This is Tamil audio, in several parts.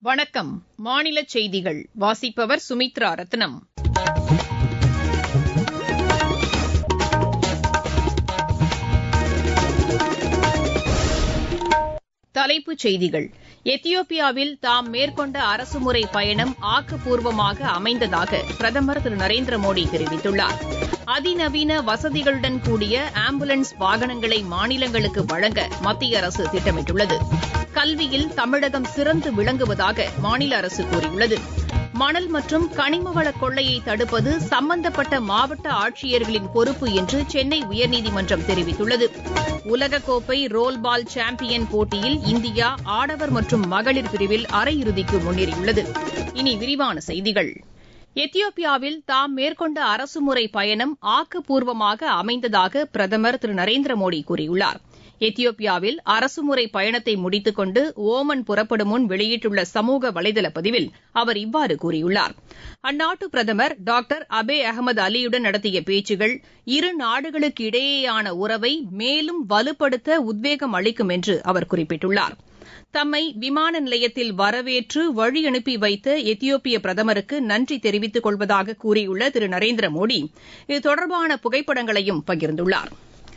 வணக்கம் மாநில செய்திகள் வாசிப்பவர் சுமித்ரா ரத்னம் தலைப்புச் செய்திகள் எத்தியோப்பியாவில் தாம் மேற்கொண்ட அரசுமுறை பயணம் ஆக்கப்பூர்வமாக அமைந்ததாக பிரதமர் திரு நரேந்திர மோடி தெரிவித்துள்ளார் அதிநவீன வசதிகளுடன் கூடிய ஆம்புலன்ஸ் வாகனங்களை மாநிலங்களுக்கு வழங்க மத்திய அரசு திட்டமிட்டுள்ளது கல்வியில் தமிழகம் சிறந்து விளங்குவதாக மாநில அரசு கூறியுள்ளது மணல் மற்றும் கனிமவள கொள்ளையை தடுப்பது சம்பந்தப்பட்ட மாவட்ட ஆட்சியர்களின் பொறுப்பு என்று சென்னை உயர்நீதிமன்றம் தெரிவித்துள்ளது உலகக்கோப்பை ரோல்பால் சாம்பியன் போட்டியில் இந்தியா ஆடவர் மற்றும் மகளிர் பிரிவில் அரையிறுதிக்கு முன்னேறியுள்ளது இனி விரிவான செய்திகள் எத்தியோப்பியாவில் தாம் மேற்கொண்ட அரசுமுறை பயணம் ஆக்கப்பூர்வமாக அமைந்ததாக பிரதமர் திரு நரேந்திர மோடி கூறியுள்ளார் எத்தியோப்பியாவில் அரசுமுறை பயணத்தை முடித்துக் கொண்டு ஓமன் புறப்படும் முன் வெளியிட்டுள்ள சமூக வலைதள பதிவில் அவர் இவ்வாறு கூறியுள்ளார் அந்நாட்டு பிரதமர் டாக்டர் அபே அகமது அலியுடன் நடத்திய பேச்சுகள் இரு நாடுகளுக்கு இடையேயான உறவை மேலும் வலுப்படுத்த உத்வேகம் அளிக்கும் என்று அவர் குறிப்பிட்டுள்ளார் தம்மை விமான நிலையத்தில் வரவேற்று வழி அனுப்பி வைத்த எத்தியோப்பிய பிரதமருக்கு நன்றி தெரிவித்துக் கொள்வதாக கூறியுள்ள திரு நரேந்திர மோடி இது தொடர்பான புகைப்படங்களையும் பகிர்ந்துள்ளார்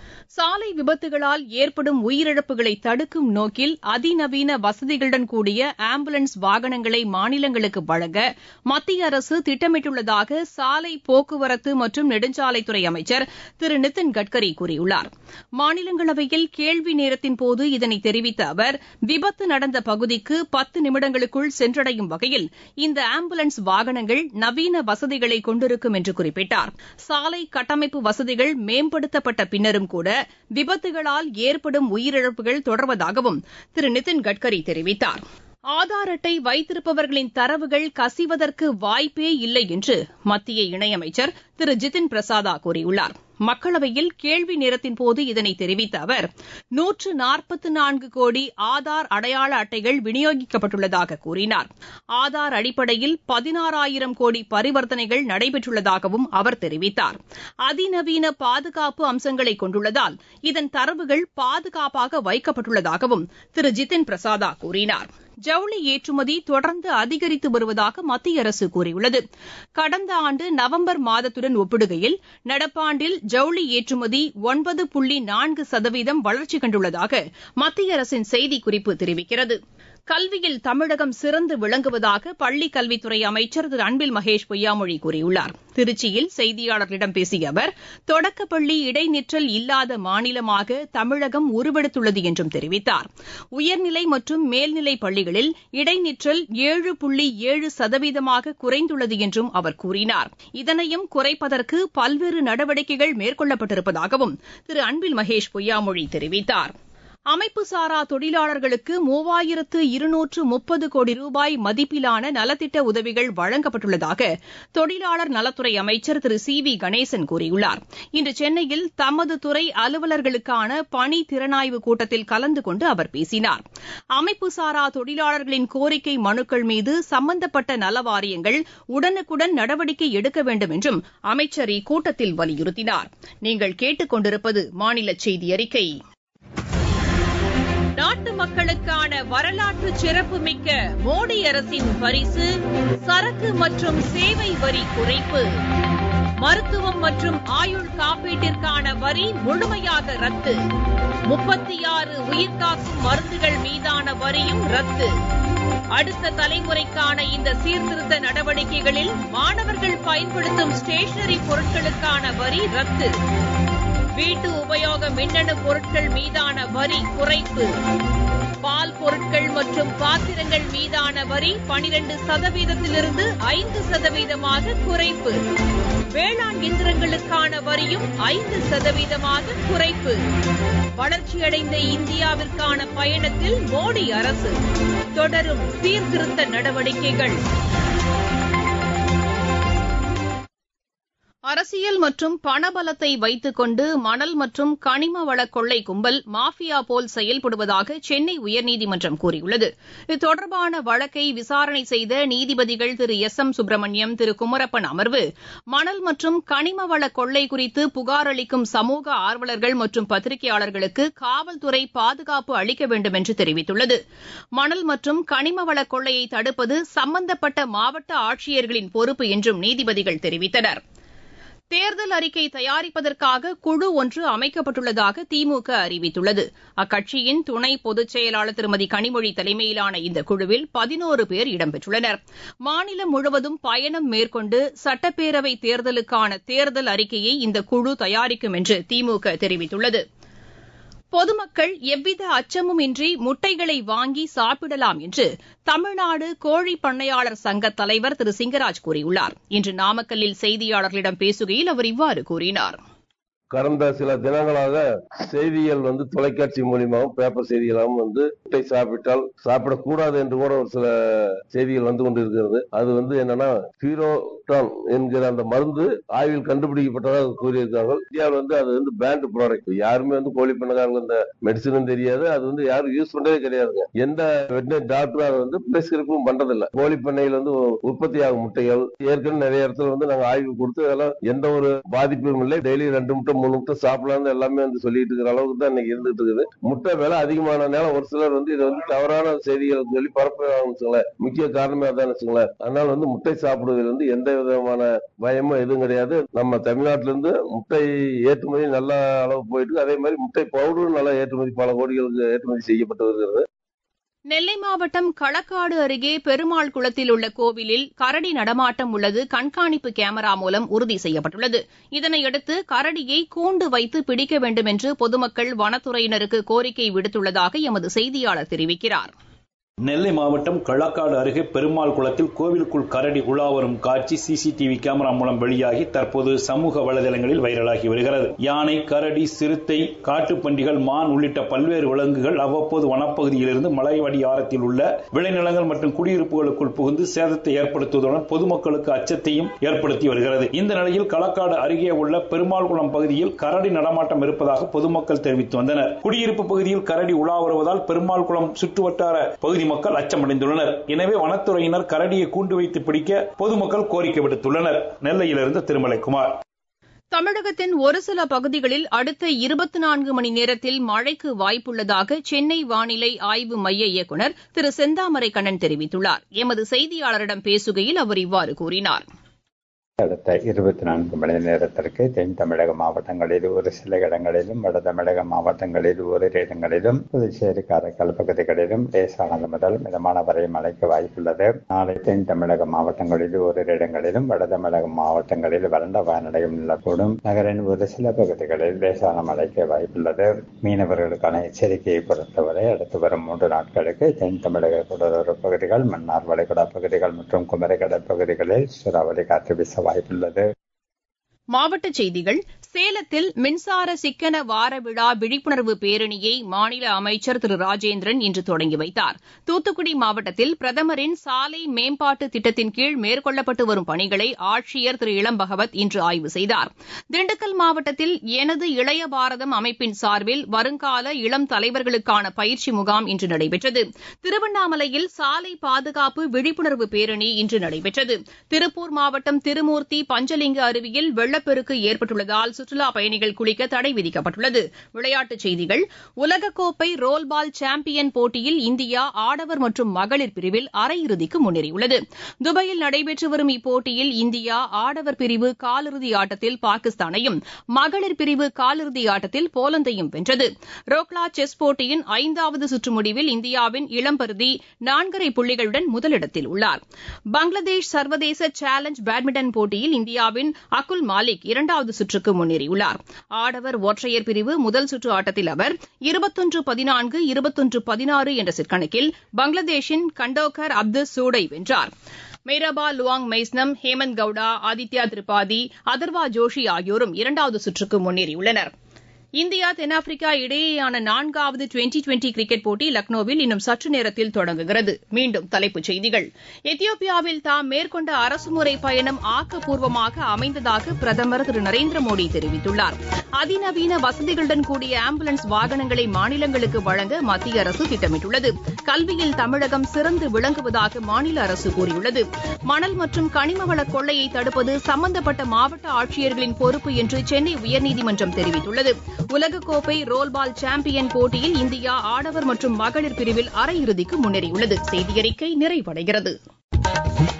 சாலை விபத்துகளால் ஏற்படும் உயிரிழப்புகளை தடுக்கும் நோக்கில் அதிநவீன வசதிகளுடன் கூடிய ஆம்புலன்ஸ் வாகனங்களை மாநிலங்களுக்கு வழங்க மத்திய அரசு திட்டமிட்டுள்ளதாக சாலை போக்குவரத்து மற்றும் நெடுஞ்சாலைத்துறை அமைச்சர் திரு நிதின் கட்கரி கூறியுள்ளார் மாநிலங்களவையில் கேள்வி நேரத்தின்போது இதனை தெரிவித்த அவர் விபத்து நடந்த பகுதிக்கு பத்து நிமிடங்களுக்குள் சென்றடையும் வகையில் இந்த ஆம்புலன்ஸ் வாகனங்கள் நவீன வசதிகளை கொண்டிருக்கும் என்று குறிப்பிட்டார் சாலை கட்டமைப்பு வசதிகள் மேம்படுத்தப்பட்ட பின்னரும் கூட விபத்துகளால் ஏற்படும் உயிரிழப்புகள் தொடர்வதாகவும் திரு நிதின் கட்கரி தெரிவித்தார் ஆதார் அட்டை வைத்திருப்பவர்களின் தரவுகள் கசிவதற்கு வாய்ப்பே இல்லை என்று மத்திய இணையமைச்சர் திரு ஜிதின் பிரசாதா கூறியுள்ளார் மக்களவையில் கேள்வி நேரத்தின்போது இதனை தெரிவித்த அவர் நூற்று நாற்பத்து நான்கு கோடி ஆதார் அடையாள அட்டைகள் விநியோகிக்கப்பட்டுள்ளதாக கூறினார் ஆதார் அடிப்படையில் பதினாறாயிரம் கோடி பரிவர்த்தனைகள் நடைபெற்றுள்ளதாகவும் அவர் தெரிவித்தார் அதிநவீன பாதுகாப்பு அம்சங்களை கொண்டுள்ளதால் இதன் தரவுகள் பாதுகாப்பாக வைக்கப்பட்டுள்ளதாகவும் திரு ஜிதின் பிரசாதா கூறினார் ஜவுளி ஏற்றுமதி தொடர்ந்து அதிகரித்து வருவதாக மத்திய அரசு கூறியுள்ளது கடந்த ஆண்டு நவம்பர் மாதத்துடன் ஒப்பிடுகையில் நடப்பாண்டில் ஜவுளி ஏற்றுமதி ஒன்பது புள்ளி நான்கு சதவீதம் வளர்ச்சி கண்டுள்ளதாக மத்திய அரசின் செய்திக்குறிப்பு தெரிவிக்கிறது கல்வியில் தமிழகம் சிறந்து விளங்குவதாக பள்ளிக் கல்வித்துறை அமைச்சர் திரு அன்பில் மகேஷ் பொய்யாமொழி கூறியுள்ளார் திருச்சியில் செய்தியாளர்களிடம் பேசிய அவர் தொடக்கப்பள்ளி இடைநிற்றல் இல்லாத மாநிலமாக தமிழகம் உருவெடுத்துள்ளது என்றும் தெரிவித்தார் உயர்நிலை மற்றும் மேல்நிலை பள்ளிகளில் இடைநிற்றல் ஏழு புள்ளி ஏழு சதவீதமாக குறைந்துள்ளது என்றும் அவர் கூறினார் இதனையும் குறைப்பதற்கு பல்வேறு நடவடிக்கைகள் மேற்கொள்ளப்பட்டிருப்பதாகவும் திரு அன்பில் மகேஷ் பொய்யாமொழி தெரிவித்தாா் அமைப்புசாரா தொழிலாளர்களுக்கு மூவாயிரத்து இருநூற்று முப்பது கோடி ரூபாய் மதிப்பிலான நலத்திட்ட உதவிகள் வழங்கப்பட்டுள்ளதாக தொழிலாளர் நலத்துறை அமைச்சர் திரு சி வி கணேசன் கூறியுள்ளார் இன்று சென்னையில் தமது துறை அலுவலர்களுக்கான பணி திறனாய்வு கூட்டத்தில் கலந்து கொண்டு அவர் பேசினார் அமைப்புசாரா தொழிலாளர்களின் கோரிக்கை மனுக்கள் மீது சம்பந்தப்பட்ட நல வாரியங்கள் உடனுக்குடன் நடவடிக்கை எடுக்க வேண்டும் என்றும் அமைச்சர் இக்கூட்டத்தில் வலியுறுத்தினார் நீங்கள் கேட்டுக் கொண்டிருப்பது மாநில செய்தி அறிக்கை நாட்டு மக்களுக்கான வரலாற்று சிறப்புமிக்க மோடி அரசின் பரிசு சரக்கு மற்றும் சேவை வரி குறைப்பு மருத்துவம் மற்றும் ஆயுள் காப்பீட்டிற்கான வரி முழுமையாக ரத்து முப்பத்தி ஆறு உயிர்காக்கும் மருந்துகள் மீதான வரியும் ரத்து அடுத்த தலைமுறைக்கான இந்த சீர்திருத்த நடவடிக்கைகளில் மாணவர்கள் பயன்படுத்தும் ஸ்டேஷனரி பொருட்களுக்கான வரி ரத்து வீட்டு உபயோக மின்னணு பொருட்கள் மீதான வரி குறைப்பு பால் பொருட்கள் மற்றும் பாத்திரங்கள் மீதான வரி பனிரெண்டு சதவீதத்திலிருந்து ஐந்து சதவீதமாக குறைப்பு வேளாண் இயந்திரங்களுக்கான வரியும் ஐந்து சதவீதமாக குறைப்பு வளர்ச்சியடைந்த இந்தியாவிற்கான பயணத்தில் மோடி அரசு தொடரும் சீர்திருத்த நடவடிக்கைகள் அரசியல் மற்றும் பணபலத்தை வைத்துக் கொண்டு மணல் மற்றும் கனிம வள கொள்ளை கும்பல் மாஃபியா போல் செயல்படுவதாக சென்னை உயர்நீதிமன்றம் கூறியுள்ளது இது தொடர்பான வழக்கை விசாரணை செய்த நீதிபதிகள் திரு எஸ் எம் சுப்பிரமணியம் திரு குமரப்பன் அமர்வு மணல் மற்றும் கனிம வள கொள்ளை குறித்து புகார் அளிக்கும் சமூக ஆர்வலர்கள் மற்றும் பத்திரிகையாளர்களுக்கு காவல்துறை பாதுகாப்பு அளிக்க வேண்டும் என்று தெரிவித்துள்ளது மணல் மற்றும் கனிம வள கொள்ளையை தடுப்பது சம்பந்தப்பட்ட மாவட்ட ஆட்சியர்களின் பொறுப்பு என்றும் நீதிபதிகள் தெரிவித்தனா் தேர்தல் அறிக்கை தயாரிப்பதற்காக குழு ஒன்று அமைக்கப்பட்டுள்ளதாக திமுக அறிவித்துள்ளது அக்கட்சியின் துணை பொதுச் செயலாளர் திருமதி கனிமொழி தலைமையிலான இந்த குழுவில் பதினோரு பேர் இடம்பெற்றுள்ளனர் மாநிலம் முழுவதும் பயணம் மேற்கொண்டு சட்டப்பேரவை தேர்தலுக்கான தேர்தல் அறிக்கையை இந்த குழு தயாரிக்கும் என்று திமுக தெரிவித்துள்ளது பொதுமக்கள் எவ்வித அச்சமும் இன்றி முட்டைகளை வாங்கி சாப்பிடலாம் என்று தமிழ்நாடு கோழி பண்ணையாளர் சங்க தலைவர் திரு சிங்கராஜ் கூறியுள்ளார் இன்று நாமக்கல்லில் செய்தியாளர்களிடம் பேசுகையில் அவர் இவ்வாறு கூறினார் கடந்த சில தினங்களாக செய்திகள் வந்து தொலைக்காட்சி மூலியமாகவும் பேப்பர் செய்திகளாகவும் வந்து முட்டை சாப்பிட்டால் சாப்பிடக்கூடாது என்று கூட ஒரு சில செய்திகள் வந்து கொண்டிருக்கிறது அது வந்து என்னன்னா பீரோடான் என்கிற அந்த மருந்து ஆய்வில் கண்டுபிடிக்கப்பட்டதாக கூறியிருக்கார்கள் இந்தியாவில் வந்து அது வந்து பேண்ட் ப்ராடக்ட் யாருமே வந்து கோழி பண்ணக்காரங்க இந்த மெடிசனும் தெரியாது அது வந்து யாரும் யூஸ் பண்றதே கிடையாதுங்க எந்த வெட்டினரி டாக்டரும் அதை வந்து பிரிஸ்கிரிப்பும் பண்றதில்ல கோழி பண்ணையில் வந்து உற்பத்தி ஆகும் முட்டைகள் ஏற்கனவே நிறைய இடத்துல வந்து நாங்க ஆய்வு கொடுத்து அதெல்லாம் எந்த ஒரு பாதிப்பும் இல்லை டெய்லி ரெண்டு முட்டை மூணு முட்டை சாப்பிடலாம்னு எல்லாமே வந்து சொல்லிட்டு இருக்கிற அளவுக்கு தான் இன்னைக்கு இருந்துட்டு இருக்குது முட்டை விலை அதிகமான நேரம் ஒரு சிலர் வந்து இதை வந்து தவறான செய்திகள் சொல்லி பரப்புறாங்க முக்கிய காரணமே அதான் வச்சுங்களேன் அதனால வந்து முட்டை சாப்பிடுவதில் வந்து எந்த விதமான பயமும் எதுவும் கிடையாது நம்ம தமிழ்நாட்டில இருந்து முட்டை ஏற்றுமதி நல்ல அளவு போயிட்டு அதே மாதிரி முட்டை பவுடரும் நல்லா ஏற்றுமதி பல கோடிகளுக்கு ஏற்றுமதி செய்யப்பட்டு வருகிறது நெல்லை மாவட்டம் களக்காடு அருகே பெருமாள் குளத்தில் உள்ள கோவிலில் கரடி நடமாட்டம் உள்ளது கண்காணிப்பு கேமரா மூலம் உறுதி செய்யப்பட்டுள்ளது இதனையடுத்து கரடியை கூண்டு வைத்து பிடிக்க வேண்டும் என்று பொதுமக்கள் வனத்துறையினருக்கு கோரிக்கை விடுத்துள்ளதாக எமது செய்தியாளர் தெரிவிக்கிறார் நெல்லை மாவட்டம் களக்காடு அருகே பெருமாள் குளத்தில் கோவிலுக்குள் கரடி உலா வரும் காட்சி சிசிடிவி கேமரா மூலம் வெளியாகி தற்போது சமூக வலைதளங்களில் வைரலாகி வருகிறது யானை கரடி சிறுத்தை காட்டுப்பன்றிகள் மான் உள்ளிட்ட பல்வேறு விலங்குகள் அவ்வப்போது வனப்பகுதியிலிருந்து மலைவடியாரத்தில் உள்ள விளைநிலங்கள் மற்றும் குடியிருப்புகளுக்குள் புகுந்து சேதத்தை ஏற்படுத்துவதுடன் பொதுமக்களுக்கு அச்சத்தையும் ஏற்படுத்தி வருகிறது இந்த நிலையில் களக்காடு அருகே உள்ள பெருமாள் குளம் பகுதியில் கரடி நடமாட்டம் இருப்பதாக பொதுமக்கள் தெரிவித்து வந்தனர் குடியிருப்பு பகுதியில் கரடி உலா வருவதால் பெருமாள் குளம் சுற்றுவட்டார பகுதி மக்கள் அச்சமடைந்துள்ளனர் எனவே வனத்துறையினர் கரடியை கூண்டு வைத்து பிடிக்க பொதுமக்கள் கோரிக்கை விடுத்துள்ளனர் நெல்லையிலிருந்து திருமலைக்குமார் தமிழகத்தின் ஒரு சில பகுதிகளில் அடுத்த இருபத்தி நான்கு மணி நேரத்தில் மழைக்கு வாய்ப்புள்ளதாக சென்னை வானிலை ஆய்வு மைய இயக்குநர் திரு செந்தாமரை கண்ணன் தெரிவித்துள்ளார் எமது செய்தியாளரிடம் பேசுகையில் அவர் இவ்வாறு கூறினார் அடுத்த இருபத்தி நான்கு மணி நேரத்திற்கு தென் தமிழக மாவட்டங்களில் ஒரு சில இடங்களிலும் வட தமிழக மாவட்டங்களில் ஓரிரு இடங்களிலும் புதுச்சேரி காரைக்கால் பகுதிகளிலும் லேசானது முதல் மிதமான வரை மழைக்கு வாய்ப்புள்ளது நாளை தென் தமிழக மாவட்டங்களில் ஓரிரு இடங்களிலும் வட தமிழக மாவட்டங்களில் வறண்ட வானிலையும் நிலக்கூடும் நகரின் ஒரு சில பகுதிகளில் லேசான மழைக்கு வாய்ப்புள்ளது மீனவர்களுக்கான எச்சரிக்கையை பொறுத்தவரை அடுத்து வரும் மூன்று நாட்களுக்கு தென் தமிழக கடலோர பகுதிகள் மன்னார் வளைகுடா பகுதிகள் மற்றும் குமரி கடற்பகுதிகளில் சூறாவளி காற்று வீச வாய்ப்புள்ளது மாவட்டச் செய்திகள் சேலத்தில் மின்சார சிக்கன வார விழா விழிப்புணர்வு பேரணியை மாநில அமைச்சர் திரு ராஜேந்திரன் இன்று தொடங்கி வைத்தார் தூத்துக்குடி மாவட்டத்தில் பிரதமரின் சாலை மேம்பாட்டு திட்டத்தின் கீழ் மேற்கொள்ளப்பட்டு வரும் பணிகளை ஆட்சியர் திரு இளம்பகவத் இன்று ஆய்வு செய்தார் திண்டுக்கல் மாவட்டத்தில் எனது இளைய பாரதம் அமைப்பின் சார்பில் வருங்கால இளம் தலைவர்களுக்கான பயிற்சி முகாம் இன்று நடைபெற்றது திருவண்ணாமலையில் சாலை பாதுகாப்பு விழிப்புணர்வு பேரணி இன்று நடைபெற்றது திருப்பூர் மாவட்டம் திருமூர்த்தி பஞ்சலிங்க அருவியில் வெள்ளப்பெருக்கு ஏற்பட்டுள்ளதால் சுற்றுலாப் பயணிகள் குளிக்க தடை விதிக்கப்பட்டுள்ளது விளையாட்டுச் செய்திகள் உலகக்கோப்பை ரோல்பால் சாம்பியன் போட்டியில் இந்தியா ஆடவர் மற்றும் மகளிர் பிரிவில் அரையிறுதிக்கு முன்னேறியுள்ளது துபாயில் நடைபெற்று வரும் இப்போட்டியில் இந்தியா ஆடவர் பிரிவு காலிறுதி ஆட்டத்தில் பாகிஸ்தானையும் மகளிர் பிரிவு காலிறுதி ஆட்டத்தில் போலந்தையும் வென்றது ரோக்லா செஸ் போட்டியின் ஐந்தாவது சுற்று முடிவில் இந்தியாவின் இளம்பருதி நான்கரை புள்ளிகளுடன் முதலிடத்தில் உள்ளார் பங்களாதேஷ் சர்வதேச சேலஞ்ச் பேட்மிண்டன் போட்டியில் இந்தியாவின் அகுல் மாலிக் இரண்டாவது சுற்றுக்கு முன்னேறியுள்ளார் ஆடவர் ஒற்றையர் பிரிவு முதல் சுற்று ஆட்டத்தில் அவர் இருபத்தொன்று பதினான்கு இருபத்தொன்று பதினாறு என்ற செட் கணக்கில் பங்களாதேஷின் கண்டோகர் அப்துல் சூடை வென்றார் மெய்ரபா லுவாங் மெய்ஸ்னம் ஹேமந்த் கவுடா ஆதித்யா திரிபாதி அதர்வா ஜோஷி ஆகியோரும் இரண்டாவது சுற்றுக்கு முன்னேறியுள்ளனா் இந்தியா தென்னாப்பிரிக்கா இடையேயான நான்காவது டுவெண்டி டுவெண்டி கிரிக்கெட் போட்டி லக்னோவில் இன்னும் சற்று நேரத்தில் தொடங்குகிறது மீண்டும் தலைப்புச் செய்திகள் எத்தியோப்பியாவில் தாம் மேற்கொண்ட அரசுமுறை பயணம் ஆக்கப்பூர்வமாக அமைந்ததாக பிரதமர் திரு நரேந்திர மோடி தெரிவித்துள்ளார் அதிநவீன வசதிகளுடன் கூடிய ஆம்புலன்ஸ் வாகனங்களை மாநிலங்களுக்கு வழங்க மத்திய அரசு திட்டமிட்டுள்ளது கல்வியில் தமிழகம் சிறந்து விளங்குவதாக மாநில அரசு கூறியுள்ளது மணல் மற்றும் கனிமவள கொள்ளையை தடுப்பது சம்பந்தப்பட்ட மாவட்ட ஆட்சியர்களின் பொறுப்பு என்று சென்னை உயர்நீதிமன்றம் தெரிவித்துள்ளது உலகக்கோப்பை ரோல்பால் சாம்பியன் போட்டியில் இந்தியா ஆடவர் மற்றும் மகளிர் பிரிவில் அரையிறுதிக்கு முன்னேறியுள்ளது செய்தியறிக்கை நிறைவடைகிறது